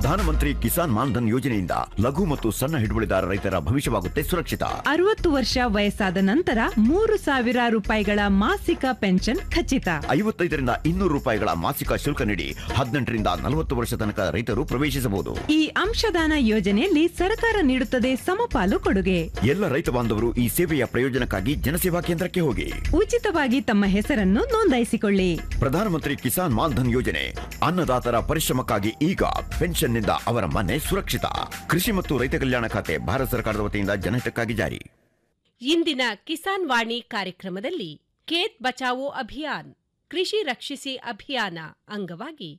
ಪ್ರಧಾನಮಂತ್ರಿ ಕಿಸಾನ್ ಮಾನ್ಧನ್ ಯೋಜನೆಯಿಂದ ಲಘು ಮತ್ತು ಸಣ್ಣ ಹಿಡುವಳಿದಾರ ರೈತರ ಭವಿಷ್ಯವಾಗುತ್ತೆ ಸುರಕ್ಷಿತ ಅರವತ್ತು ವರ್ಷ ವಯಸ್ಸಾದ ನಂತರ ಮೂರು ಸಾವಿರ ರೂಪಾಯಿಗಳ ಮಾಸಿಕ ಪೆನ್ಷನ್ ಖಚಿತ ಐವತ್ತೈದರಿಂದ ಇನ್ನೂರು ರೂಪಾಯಿಗಳ ಮಾಸಿಕ ಶುಲ್ಕ ನೀಡಿ ಹದಿನೆಂಟರಿಂದ ನಲವತ್ತು ವರ್ಷ ತನಕ ರೈತರು ಪ್ರವೇಶಿಸಬಹುದು ಈ ಅಂಶದಾನ ಯೋಜನೆಯಲ್ಲಿ ಸರ್ಕಾರ ನೀಡುತ್ತದೆ ಸಮಪಾಲು ಕೊಡುಗೆ ಎಲ್ಲ ರೈತ ಬಾಂಧವರು ಈ ಸೇವೆಯ ಪ್ರಯೋಜನಕ್ಕಾಗಿ ಜನಸೇವಾ ಕೇಂದ್ರಕ್ಕೆ ಹೋಗಿ ಉಚಿತವಾಗಿ ತಮ್ಮ ಹೆಸರನ್ನು ನೋಂದಾಯಿಸಿಕೊಳ್ಳಿ ಪ್ರಧಾನಮಂತ್ರಿ ಕಿಸಾನ್ ಮಾನ್ಧನ್ ಯೋಜನೆ ಅನ್ನದಾತರ ಪರಿಶ್ರಮಕ್ಕಾಗಿ ಈಗ ಪೆನ್ಷನ್ನಿಂದ ಅವರ ಮನೆ ಸುರಕ್ಷಿತ ಕೃಷಿ ಮತ್ತು ರೈತ ಕಲ್ಯಾಣ ಖಾತೆ ಭಾರತ ಸರ್ಕಾರದ ವತಿಯಿಂದ ಜನಹಿತಕ್ಕಾಗಿ ಜಾರಿ ಇಂದಿನ ಕಿಸಾನ್ ವಾಣಿ ಕಾರ್ಯಕ್ರಮದಲ್ಲಿ ಖೇತ್ ಬಚಾವೋ ಅಭಿಯಾನ್ ಕೃಷಿ ರಕ್ಷಿಸಿ ಅಭಿಯಾನ ಅಂಗವಾಗಿ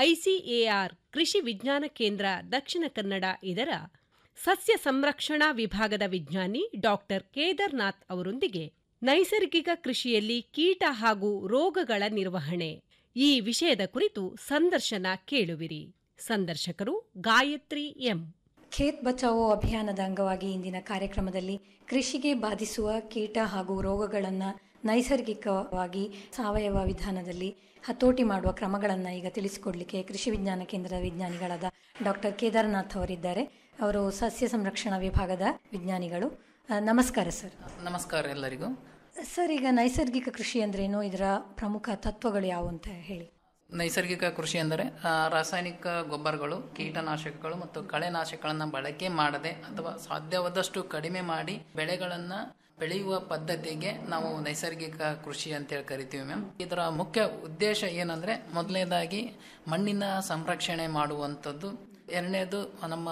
ಐಸಿಎಆರ್ ಕೃಷಿ ವಿಜ್ಞಾನ ಕೇಂದ್ರ ದಕ್ಷಿಣ ಕನ್ನಡ ಇದರ ಸಸ್ಯ ಸಂರಕ್ಷಣಾ ವಿಭಾಗದ ವಿಜ್ಞಾನಿ ಡಾಕ್ಟರ್ ಕೇದಾರ್ನಾಥ್ ಅವರೊಂದಿಗೆ ನೈಸರ್ಗಿಕ ಕೃಷಿಯಲ್ಲಿ ಕೀಟ ಹಾಗೂ ರೋಗಗಳ ನಿರ್ವಹಣೆ ಈ ವಿಷಯದ ಕುರಿತು ಸಂದರ್ಶನ ಕೇಳುವಿರಿ ಸಂದರ್ಶಕರು ಗಾಯತ್ರಿ ಎಂ ಖೇತ್ ಬಚಾವೋ ಅಭಿಯಾನದ ಅಂಗವಾಗಿ ಇಂದಿನ ಕಾರ್ಯಕ್ರಮದಲ್ಲಿ ಕೃಷಿಗೆ ಬಾಧಿಸುವ ಕೀಟ ಹಾಗೂ ರೋಗಗಳನ್ನು ನೈಸರ್ಗಿಕವಾಗಿ ಸಾವಯವ ವಿಧಾನದಲ್ಲಿ ಹತೋಟಿ ಮಾಡುವ ಕ್ರಮಗಳನ್ನು ಈಗ ತಿಳಿಸಿಕೊಡ್ಲಿಕ್ಕೆ ಕೃಷಿ ವಿಜ್ಞಾನ ಕೇಂದ್ರದ ವಿಜ್ಞಾನಿಗಳಾದ ಡಾಕ್ಟರ್ ಕೇದಾರ್ನಾಥ್ ಅವರಿದ್ದಾರೆ ಅವರು ಸಸ್ಯ ಸಂರಕ್ಷಣಾ ವಿಭಾಗದ ವಿಜ್ಞಾನಿಗಳು ಆ, ನಮಸ್ಕಾರ ಸರ್ ನಮಸ್ಕಾರ ಎಲ್ಲರಿಗೂ ಸರ್ ಈಗ ನೈಸರ್ಗಿಕ ಕೃಷಿ ಅಂದ್ರೇನು ಇದರ ಪ್ರಮುಖ ತತ್ವಗಳು ಯಾವುವು ಅಂತ ಹೇಳಿ ನೈಸರ್ಗಿಕ ಕೃಷಿ ಅಂದರೆ ಆ, ರಾಸಾಯನಿಕ ಗೊಬ್ಬರಗಳು ಕೀಟನಾಶಕಗಳು ಮತ್ತು ಕಳೆನಾಶಕಗಳನ್ನು ಬಳಕೆ ಮಾಡದೆ ಅಥವಾ ಸಾಧ್ಯವಾದಷ್ಟು ಕಡಿಮೆ ಮಾಡಿ ಬೆಳೆಗಳನ್ನು ಬೆಳೆಯುವ ಪದ್ಧತಿಗೆ ನಾವು ನೈಸರ್ಗಿಕ ಕೃಷಿ ಅಂತೇಳಿ ಕರಿತೀವಿ ಮ್ಯಾಮ್ ಇದರ ಮುಖ್ಯ ಉದ್ದೇಶ ಏನಂದರೆ ಮೊದಲನೇದಾಗಿ ಮಣ್ಣಿನ ಸಂರಕ್ಷಣೆ ಮಾಡುವಂಥದ್ದು ಎರಡನೇದು ನಮ್ಮ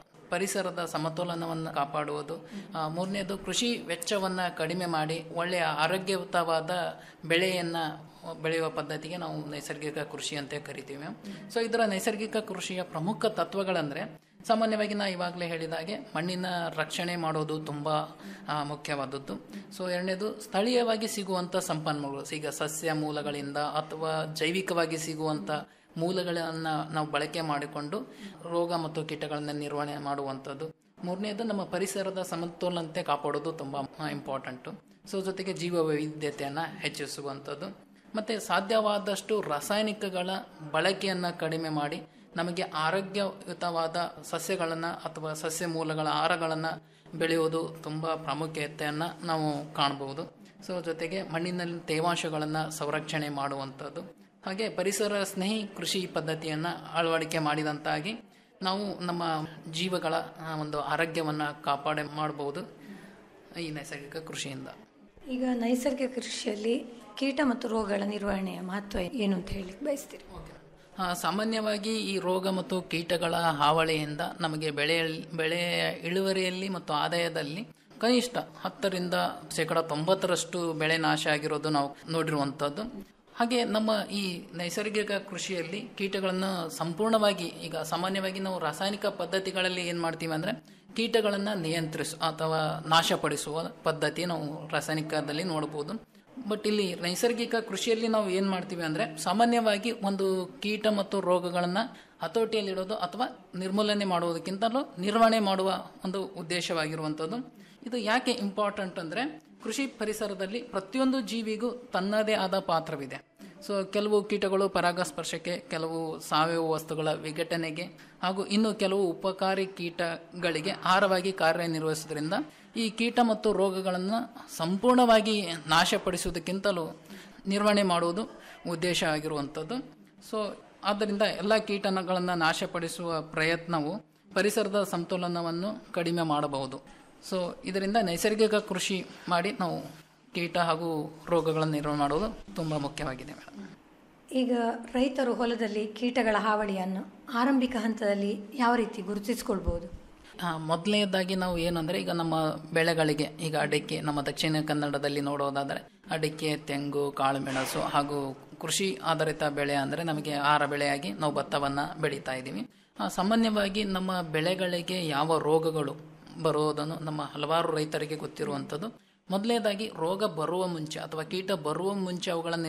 ಪರಿಸರದ ಸಮತೋಲನವನ್ನು ಕಾಪಾಡುವುದು ಆ, ಮೂರನೇದು ಕೃಷಿ ವೆಚ್ಚವನ್ನು ಕಡಿಮೆ ಮಾಡಿ ಒಳ್ಳೆಯ ಆರೋಗ್ಯಯುತವಾದ ಬೆಳೆಯನ್ನು ಬೆಳೆಯುವ ಪದ್ಧತಿಗೆ ನಾವು ನೈಸರ್ಗಿಕ ಕೃಷಿ ಅಂತ ಕರಿತೀವಿ ಮ್ಯಾಮ್ ಸೊ ಇದರ ನೈಸರ್ಗಿಕ ಕೃಷಿಯ ಪ್ರಮುಖ ತತ್ವಗಳಂದರೆ ಸಾಮಾನ್ಯವಾಗಿ ನಾ ಇವಾಗಲೇ ಹೇಳಿದ ಹಾಗೆ ಮಣ್ಣಿನ ರಕ್ಷಣೆ ಮಾಡೋದು ತುಂಬ ಆ, ಮುಖ್ಯವಾದದ್ದು ಸೊ ಎರಡನೇದು ಸ್ಥಳೀಯವಾಗಿ ಸಿಗುವಂಥ ಸಂಪನ್ಮೂಲಗಳು ಈಗ ಸಸ್ಯ ಮೂಲಗಳಿಂದ ಅಥವಾ ಜೈವಿಕವಾಗಿ ಸಿಗುವಂಥ ಮೂಲಗಳನ್ನು ನಾವು ಬಳಕೆ ಮಾಡಿಕೊಂಡು ರೋಗ ಮತ್ತು ಕೀಟಗಳನ್ನು ನಿರ್ವಹಣೆ ಮಾಡುವಂಥದ್ದು ಮೂರನೇದು ನಮ್ಮ ಪರಿಸರದ ಸಮತೋಲನತೆ ಕಾಪಾಡೋದು ತುಂಬ ಇಂಪಾರ್ಟೆಂಟು ಸೊ ಜೊತೆಗೆ ಜೀವ ವೈವಿಧ್ಯತೆಯನ್ನು ಹೆಚ್ಚಿಸುವಂಥದ್ದು ಮತ್ತು ಸಾಧ್ಯವಾದಷ್ಟು ರಾಸಾಯನಿಕಗಳ ಬಳಕೆಯನ್ನು ಕಡಿಮೆ ಮಾಡಿ ನಮಗೆ ಆರೋಗ್ಯಯುತವಾದ ಸಸ್ಯಗಳನ್ನು ಅಥವಾ ಸಸ್ಯ ಮೂಲಗಳ ಆಹಾರಗಳನ್ನು ಬೆಳೆಯುವುದು ತುಂಬ ಪ್ರಾಮುಖ್ಯತೆಯನ್ನು ನಾವು ಕಾಣಬಹುದು ಸೊ ಜೊತೆಗೆ ಮಣ್ಣಿನಲ್ಲಿ ತೇವಾಂಶಗಳನ್ನು ಸಂರಕ್ಷಣೆ ಮಾಡುವಂಥದ್ದು ಹಾಗೆ ಪರಿಸರ ಸ್ನೇಹಿ ಕೃಷಿ ಪದ್ಧತಿಯನ್ನು ಅಳವಡಿಕೆ ಮಾಡಿದಂತಾಗಿ ನಾವು ನಮ್ಮ ಜೀವಗಳ ಆ, ಒಂದು ಆರೋಗ್ಯವನ್ನು ಕಾಪಾಡೆ ಮಾಡಬಹುದು ಈ ನೈಸರ್ಗಿಕ ಕೃಷಿಯಿಂದ ಈಗ ನೈಸರ್ಗಿಕ ಕೃಷಿಯಲ್ಲಿ ಕೀಟ ಮತ್ತು ರೋಗಗಳ ನಿರ್ವಹಣೆಯ ಮಹತ್ವ ಏನು ಅಂತ ಹೇಳಿ ಬಯಸ್ತೀರಿ ಆ, ಸಾಮಾನ್ಯವಾಗಿ ಈ ರೋಗ ಮತ್ತು ಕೀಟಗಳ ಹಾವಳಿಯಿಂದ ನಮಗೆ ಬೆಳೆ ಬೆಳೆ ಇಳುವರಿಯಲ್ಲಿ ಮತ್ತು ಆದಾಯದಲ್ಲಿ ಕನಿಷ್ಠ ಹತ್ತರಿಂದ ಶೇಕಡ ತೊಂಬತ್ತರಷ್ಟು ಬೆಳೆ ನಾಶ ಆಗಿರೋದು ನಾವು ನೋಡಿರುವಂಥದ್ದು ಹಾಗೆ ನಮ್ಮ ಈ ನೈಸರ್ಗಿಕ ಕೃಷಿಯಲ್ಲಿ ಕೀಟಗಳನ್ನು ಸಂಪೂರ್ಣವಾಗಿ ಈಗ ಸಾಮಾನ್ಯವಾಗಿ ನಾವು ರಾಸಾಯನಿಕ ಪದ್ಧತಿಗಳಲ್ಲಿ ಏನು ಮಾಡ್ತೀವಿ ಅಂದರೆ ಕೀಟಗಳನ್ನು ನಿಯಂತ್ರಿಸ ಅಥವಾ ನಾಶಪಡಿಸುವ ಪದ್ಧತಿ ನಾವು ರಾಸಾಯನಿಕದಲ್ಲಿ ನೋಡ್ಬೋದು ಬಟ್ ಇಲ್ಲಿ ನೈಸರ್ಗಿಕ ಕೃಷಿಯಲ್ಲಿ ನಾವು ಏನು ಮಾಡ್ತೀವಿ ಅಂದರೆ ಸಾಮಾನ್ಯವಾಗಿ ಒಂದು ಕೀಟ ಮತ್ತು ರೋಗಗಳನ್ನು ಹತೋಟಿಯಲ್ಲಿಡೋದು ಅಥವಾ ನಿರ್ಮೂಲನೆ ಮಾಡುವುದಕ್ಕಿಂತಲೂ ನಿರ್ವಹಣೆ ಮಾಡುವ ಒಂದು ಉದ್ದೇಶವಾಗಿರುವಂಥದ್ದು ಇದು ಯಾಕೆ ಇಂಪಾರ್ಟೆಂಟ್ ಅಂದರೆ ಕೃಷಿ ಪರಿಸರದಲ್ಲಿ ಪ್ರತಿಯೊಂದು ಜೀವಿಗೂ ತನ್ನದೇ ಆದ ಪಾತ್ರವಿದೆ ಸೊ ಕೆಲವು ಕೀಟಗಳು ಪರಾಗಸ್ಪರ್ಶಕ್ಕೆ ಕೆಲವು ಸಾವಯವ ವಸ್ತುಗಳ ವಿಘಟನೆಗೆ ಹಾಗೂ ಇನ್ನು ಕೆಲವು ಉಪಕಾರಿ ಕೀಟಗಳಿಗೆ ಆಹಾರವಾಗಿ ಕಾರ್ಯನಿರ್ವಹಿಸೋದ್ರಿಂದ ಈ ಕೀಟ ಮತ್ತು ರೋಗಗಳನ್ನು ಸಂಪೂರ್ಣವಾಗಿ ನಾಶಪಡಿಸುವುದಕ್ಕಿಂತಲೂ ನಿರ್ವಹಣೆ ಮಾಡುವುದು ಉದ್ದೇಶ ಆಗಿರುವಂಥದ್ದು ಸೊ ಆದ್ದರಿಂದ ಎಲ್ಲ ಕೀಟಗಳನ್ನು ನಾಶಪಡಿಸುವ ಪ್ರಯತ್ನವು ಪರಿಸರದ ಸಮತೋಲನವನ್ನು ಕಡಿಮೆ ಮಾಡಬಹುದು ಸೊ ಇದರಿಂದ ನೈಸರ್ಗಿಕ ಕೃಷಿ ಮಾಡಿ ನಾವು ಕೀಟ ಹಾಗೂ ರೋಗಗಳನ್ನು ನಿರ್ವಹಣೆ ಮಾಡುವುದು ತುಂಬ ಮುಖ್ಯವಾಗಿದೆ ಮೇಡಮ್ ಈಗ ರೈತರು ಹೊಲದಲ್ಲಿ ಕೀಟಗಳ ಹಾವಳಿಯನ್ನು ಆರಂಭಿಕ ಹಂತದಲ್ಲಿ ಯಾವ ರೀತಿ ಗುರುತಿಸಿಕೊಳ್ಬಹುದು ಆ, ಮೊದಲನೇದಾಗಿ ನಾವು ಏನಂದರೆ ಈಗ ನಮ್ಮ ಬೆಳೆಗಳಿಗೆ ಈಗ ಅಡಿಕೆ ನಮ್ಮ ದಕ್ಷಿಣ ಕನ್ನಡದಲ್ಲಿ ನೋಡೋದಾದರೆ ಅಡಿಕೆ ತೆಂಗು ಕಾಳುಮೆಣಸು ಹಾಗೂ ಕೃಷಿ ಆಧಾರಿತ ಬೆಳೆ ಅಂದರೆ ನಮಗೆ ಆಹಾರ ಬೆಳೆಯಾಗಿ ನಾವು ಭತ್ತವನ್ನು ಬೆಳೀತಾ ಇದ್ದೀವಿ ಆ, ಸಾಮಾನ್ಯವಾಗಿ ನಮ್ಮ ಬೆಳೆಗಳಿಗೆ ಯಾವ ರೋಗಗಳು ಬರುವುದನ್ನು ನಮ್ಮ ಹಲವಾರು ರೈತರಿಗೆ ಗೊತ್ತಿರುವಂಥದ್ದು ಮೊದಲನೇದಾಗಿ ರೋಗ ಬರುವ ಮುಂಚೆ ಅಥವಾ ಕೀಟ ಬರುವ ಮುಂಚೆ ಅವುಗಳನ್ನು